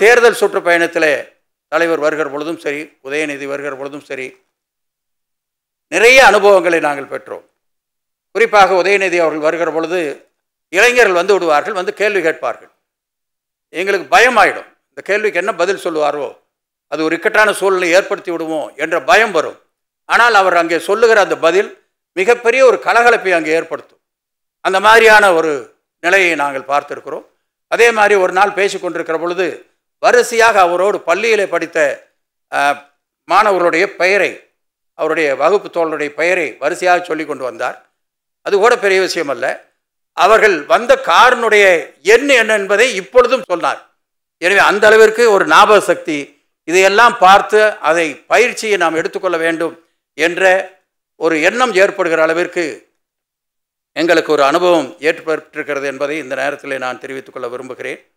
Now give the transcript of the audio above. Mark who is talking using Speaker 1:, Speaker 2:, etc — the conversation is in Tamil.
Speaker 1: தேர்தல் சுற்றுப்பயணத்தில் தலைவர் வருகிற பொழுதும் சரி உதயநிதி வருகிற பொழுதும் சரி நிறைய அனுபவங்களை நாங்கள் பெற்றோம் குறிப்பாக உதயநிதி அவர்கள் வருகிற பொழுது இளைஞர்கள் வந்து விடுவார்கள் வந்து கேள்வி கேட்பார்கள் எங்களுக்கு பயமாயிடும் இந்த கேள்விக்கு என்ன பதில் சொல்லுவாரோ அது ஒரு இக்கட்டான சூழ்நிலை ஏற்படுத்தி விடுவோம் என்ற பயம் வரும் ஆனால் அவர் அங்கே சொல்லுகிற அந்த பதில் மிகப்பெரிய ஒரு கலகலப்பை அங்கே ஏற்படுத்தும் அந்த மாதிரியான ஒரு நிலையை நாங்கள் பார்த்திருக்கிறோம் அதே மாதிரி ஒரு நாள் பேசி கொண்டிருக்கிற பொழுது வரிசையாக அவரோடு பள்ளியிலே படித்த அஹ், மாணவர்களுடைய பெயரை அவருடைய வகுப்பு தோழருடைய பெயரை வரிசையாக சொல்லி கொண்டு வந்தார் அது கூட பெரிய விஷயம் அல்ல அவர்கள் வந்த காரினுடைய எண் என்ன என்பதை இப்பொழுதும் சொன்னார் எனவே அந்த அளவிற்கு ஒரு ஞாபக சக்தி இதையெல்லாம் பார்த்து அதை பயிற்சியை நாம் எடுத்துக்கொள்ள வேண்டும் என்ற ஒரு எண்ணம் ஏற்படுகிற அளவிற்கு எங்களுக்கு ஒரு அனுபவம் ஏற்பட்டிருக்கிறது என்பதை இந்த நேரத்தில் நான் தெரிவித்துக் கொள்ள விரும்புகிறேன்